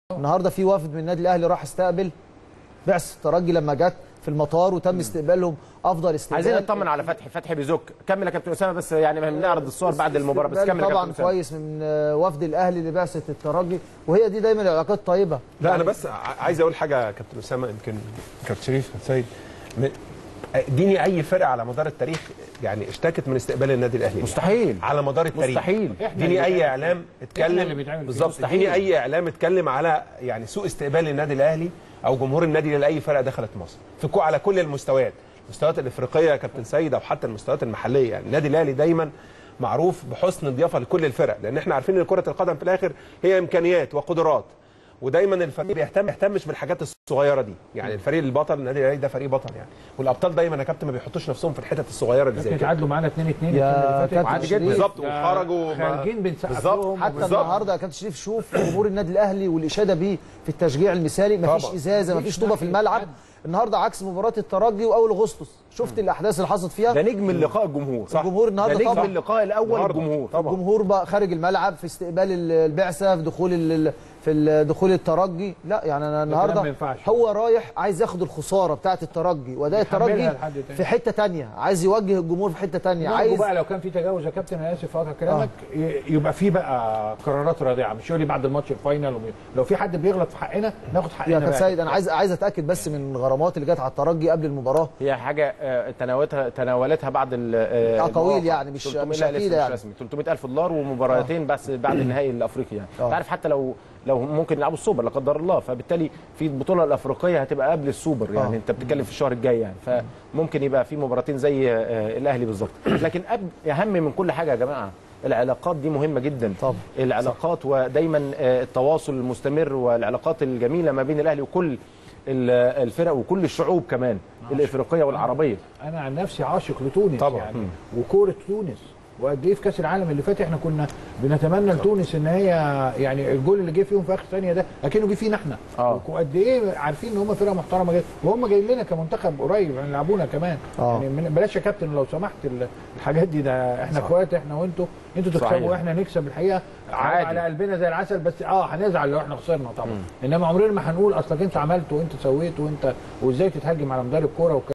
النهارده في وفد من النادي الاهلي راح استقبل بعثه الترجي لما جت في المطار وتم استقبالهم افضل استقبال عايزين نطمن على فتحي فتحي بيزك كمل يا كابتن اسامه بس يعني بنعرض الصور بعد المباراه بس استقبال كمل يا طبعا كابتن اسامه كويس من آه، وفد الاهلي لبعثه الترجي وهي دي دايما العلاقات طيبه لا انا بس ع- عايز اقول حاجه يا كابتن اسامه يمكن كابتن شريف كابتن سيد م- اديني اي فرقه على مدار التاريخ يعني اشتكت من استقبال النادي الاهلي مستحيل على مدار التاريخ مستحيل اديني اي اعلام إحنا اللي اتكلم بيتعمل فيه. بالظبط مستحيل. اديني اي اعلام اتكلم على يعني سوء استقبال النادي الاهلي او جمهور النادي لاي فرقه دخلت مصر في كو على كل المستويات المستويات الافريقيه يا كابتن سيد او حتى المستويات المحليه يعني النادي الاهلي دايما معروف بحسن الضيافه لكل الفرق لان احنا عارفين ان كره القدم في الاخر هي امكانيات وقدرات ودايما الفريق بيهتم يهتمش بالحاجات الصغيره دي يعني الفريق البطل النادي الاهلي ده فريق بطل يعني والابطال دايما يا كابتن ما بيحطوش نفسهم في الحتت الصغيره اللي زي كانوا كده تعادلوا معانا 2 2 يا كابتن عادي شريف. جدا بالظبط ده وخرجوا ما- خارجين بنسقف بالظبط. لهم حتى بالظبط. النهارده يا كابتن شريف شوف جمهور النادي الاهلي والاشاده بيه في التشجيع المثالي مفيش طبعا. ازازه مفيش طوبه في الملعب النهارده عكس مباراه الترجي واول اغسطس شفت الاحداث اللي حصلت فيها ده نجم اللقاء الجمهور صح. الجمهور النهارده ده نجم طبعا اللقاء الاول النهاردة. الجمهور طبعا الجمهور بقى خارج الملعب في استقبال ال- البعثه في دخول ال- في ال- دخول الترجي لا يعني انا النهارده ما ينفعش. هو رايح عايز ياخد الخساره بتاعه الترجي واداء يحملها الترجي لحد تاني. في حته تانية عايز يوجه الجمهور في حته تانية عايز عايز بقى لو كان في تجاوز يا كابتن انا اسف اقطع كلامك ي- يبقى في بقى قرارات رادعه مش يقول لي بعد الماتش الفاينل وم- لو في حد بيغلط في حقنا ناخد حقنا يا كابتن بقى. سيد انا عايز عايز اتاكد بس من الغرامات اللي جت على الترجي قبل المباراه هي حاجه آه، تناولتها تناولتها بعض ال- آه، أقاويل المواقع. يعني مش- 300 مش لا، أكيدة لسه مش يعني. رسمي 300 الف دولار ومباراتين بس بعد النهائي الافريقي يعني آه. انت عارف حتى لو لو ممكن يلعبوا السوبر لا قدر الله فبالتالي في البطوله الافريقيه هتبقى قبل السوبر يعني آه. انت بتتكلم في الشهر الجاي يعني فممكن يبقى في مباراتين زي آه، الاهلي بالظبط لكن أب- اهم من كل حاجه يا جماعه العلاقات دي مهمه جدا طبعا. العلاقات ودايما آه، التواصل المستمر والعلاقات الجميله ما بين الاهلي وكل ال- الفرق وكل الشعوب كمان الافريقيه والعربيه انا عن نفسي عاشق لتونس طبعا. يعني وكوره تونس وقد ايه في كاس العالم اللي فات احنا كنا بنتمنى لتونس ان هي يعني الجول اللي جه فيهم في اخر ثانيه ده اكنه جه فينا احنا آه. وقد ايه عارفين ان هم فرقه محترمه جدا وهم جايين لنا كمنتخب قريب يعني يلعبونا كمان آه. يعني من- بلاش يا كابتن لو سمحت ال- الحاجات دي ده احنا اخوات احنا وانتوا انتوا تكسبوا صحيح. واحنا نكسب الحقيقه عادي. على قلبنا زي العسل بس اه هنزعل لو احنا خسرنا طبعا انما عمرنا ما هنقول اصلك انت عملت وانت سويت وانت وازاي تتهجم على مدرب كوره